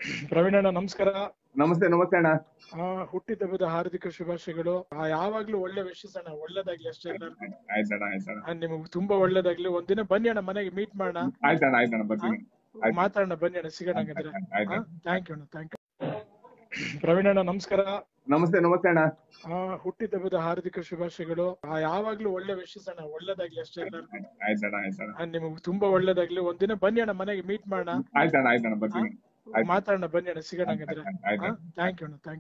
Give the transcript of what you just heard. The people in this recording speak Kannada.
ಪ್ರವೀಣ್ ಅಣ್ಣ ನಮಸ್ಕಾರ ನಮಸ್ತೆ ನಮಸ್ತೆ ಅಣ್ಣ ಆ, ಹುಟ್ಟಿದಬ್ಬದ ಹಾರ್ದಿಕ ಶುಭಾಶಯಗಳು ಆ, ಯಾವಾಗ್ಲೂ ಒಳ್ಳೆ ವಿಶೇಷ ಅಣ್ಣ ಒಳ್ಳೇದಾಗ್ಲಿ ಅಷ್ಟೇ ಎಲ್ಲರಿಗೂ ಆಯ್ತಣ್ಣ ಆಯ್ತಣ್ಣ ಆ, ನಿಮಗೆ ತುಂಬಾ ಒಳ್ಳೇದಾಗ್ಲಿ ಒಂದಿನ ಬನ್ನಿ ಅಣ್ಣ ಮನೆಗೆ ಮೀಟ್ ಮಾಡೋಣ ಆಯ್ತಣ್ಣ ಆಯ್ತಣ್ಣ ಬರ್ತೀನಿ ಆಯ್ತು. ಮಾತಾಡೋಣ ಬನ್ನಿ ಅಣ್ಣ ಸಿಗೋಣ ಹಂಗಾದ್ರೆ ಆಯ್ತು ಥ್ಯಾಂಕ್ ಯು ಅಣ್ಣ ಥ್ಯಾಂಕ್ ಯು ಪ್ರವೀಣ್ ಅಣ್ಣ ನಮಸ್ಕಾರ ನಮಸ್ತೆ ನಮಸ್ತೆ ಅಣ್ಣ ಆ, ಹುಟ್ಟಿದಬ್ಬದ ಹಾರ್ದಿಕ ಶುಭಾಶಯಗಳು ಆ, ಯಾವಾಗ್ಲೂ ಒಳ್ಳೆ ವಿಶೇಷ ಅಣ್ಣ ಒಳ್ಳೇದಾಗ್ಲಿ ಅಷ್ಟೇ ಎಲ್ಲರಿಗೂ ಆಯ್ತಣ್ಣ ಆಯ್ತಣ್ಣ ಆ, ನಿಮಗೆ ತುಂಬಾ ಒಳ್ಳೇದಾಗ್ಲಿ ಒಂದಿನ ಬನ್ನಿ ಅಣ್ಣ ಮನೆಗೆ ಮೀಟ್ ಮಾಡೋಣ ಆಯ್ತಣ್ಣ ಆಯ್ತಣ್ಣ ಬರ್ತೀನಿ ಆಯ್ತು. ಮಾತಾಡೋಣ ಬನ್ನಿ ಅಣ್ಣ ಸಿಗೋಣ ಹಂಗಾದ್ರೆ ಆಯ್ತು ಥ್ಯಾಂಕ್ ಯು ಅಣ್ಣ ಥ್ಯಾಂಕ್